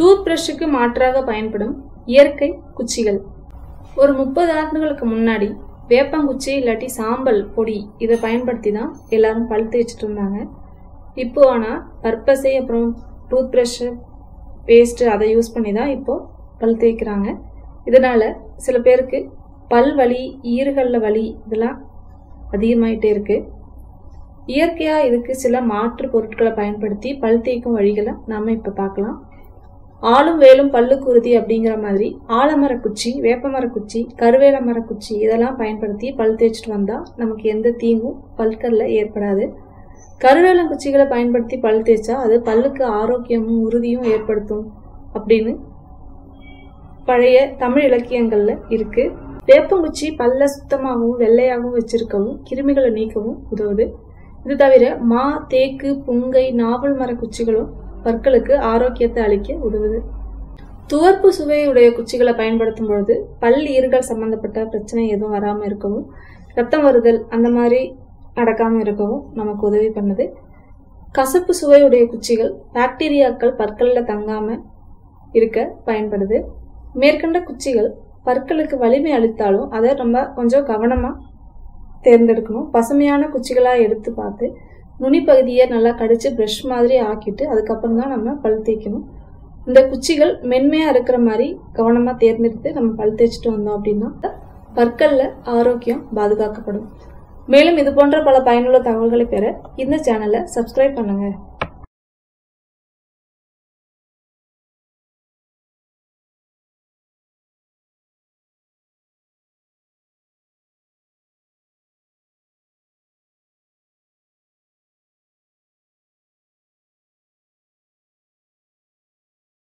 tooth பிரஷுக்கு மாற்றாக பயன்படும் இயற்கை குச்சிகள் ஒரு முப்பது ஆண்டுகளுக்கு முன்னாடி வேப்பங்குச்சி இல்லாட்டி சாம்பல் பொடி இதை பயன்படுத்தி தான் எல்லாரும் பல் தேய்ச்சிட்டு இருந்தாங்க இப்போ ஆனால் பர்பஸை அப்புறம் டூத் ப்ரஷ்ஷு பேஸ்ட்டு அதை யூஸ் பண்ணி தான் இப்போ பல் தேய்க்கிறாங்க இதனால சில பேருக்கு பல் வலி ஈறுகளில் வலி இதெல்லாம் அதிகமாயிட்டே இருக்கு இயற்கையாக இதுக்கு சில மாற்று பொருட்களை பயன்படுத்தி பல் தேய்க்கும் வழிகளை நாம இப்போ பார்க்கலாம் ஆளும் வேலும் பல்லு குருதி அப்படிங்கிற மாதிரி ஆலமரக்குச்சி வேப்பமரக்குச்சி கருவேல மரக்குச்சி இதெல்லாம் பயன்படுத்தி பல் தேய்ச்சிட்டு வந்தால் நமக்கு எந்த தீங்கும் பல்கல்ல ஏற்படாது கருவேலங்குச்சிகளை பயன்படுத்தி பல் தேய்ச்சா அது பல்லுக்கு ஆரோக்கியமும் உறுதியும் ஏற்படுத்தும் அப்படின்னு பழைய தமிழ் இலக்கியங்கள்ல இருக்கு வேப்பங்குச்சி பல்ல சுத்தமாகவும் வெள்ளையாகவும் வச்சிருக்கவும் கிருமிகளை நீக்கவும் உதவுது இது தவிர மா தேக்கு புங்கை நாவல் மர குச்சிகளும் பற்களுக்கு ஆரோக்கியத்தை அளிக்க உதவுது துவர்ப்பு சுவையுடைய குச்சிகளை பயன்படுத்தும் பொழுது பல் ஈறுகள் சம்பந்தப்பட்ட பிரச்சனை எதுவும் வராமல் இருக்கவும் ரத்தம் வருதல் அந்த மாதிரி நடக்காமல் இருக்கவும் நமக்கு உதவி பண்ணுது கசப்பு சுவையுடைய குச்சிகள் பாக்டீரியாக்கள் பற்களில் தங்காம இருக்க பயன்படுது மேற்கண்ட குச்சிகள் பற்களுக்கு வலிமை அளித்தாலும் அதை ரொம்ப கொஞ்சம் கவனமாக தேர்ந்தெடுக்கணும் பசுமையான குச்சிகளாக எடுத்து பார்த்து நுனி பகுதியை நல்லா கடிச்சு ப்ரஷ் மாதிரி ஆக்கிட்டு அதுக்கப்புறம் தான் நம்ம பல் தேய்க்கணும் இந்த குச்சிகள் மென்மையாக இருக்கிற மாதிரி கவனமாக தேர்ந்தெடுத்து நம்ம பல் தேய்ச்சிட்டு வந்தோம் அப்படின்னா பற்களில் ஆரோக்கியம் பாதுகாக்கப்படும் மேலும் இது போன்ற பல பயனுள்ள தகவல்களை பெற இந்த சேனலை சப்ஸ்கிரைப் பண்ணுங்கள்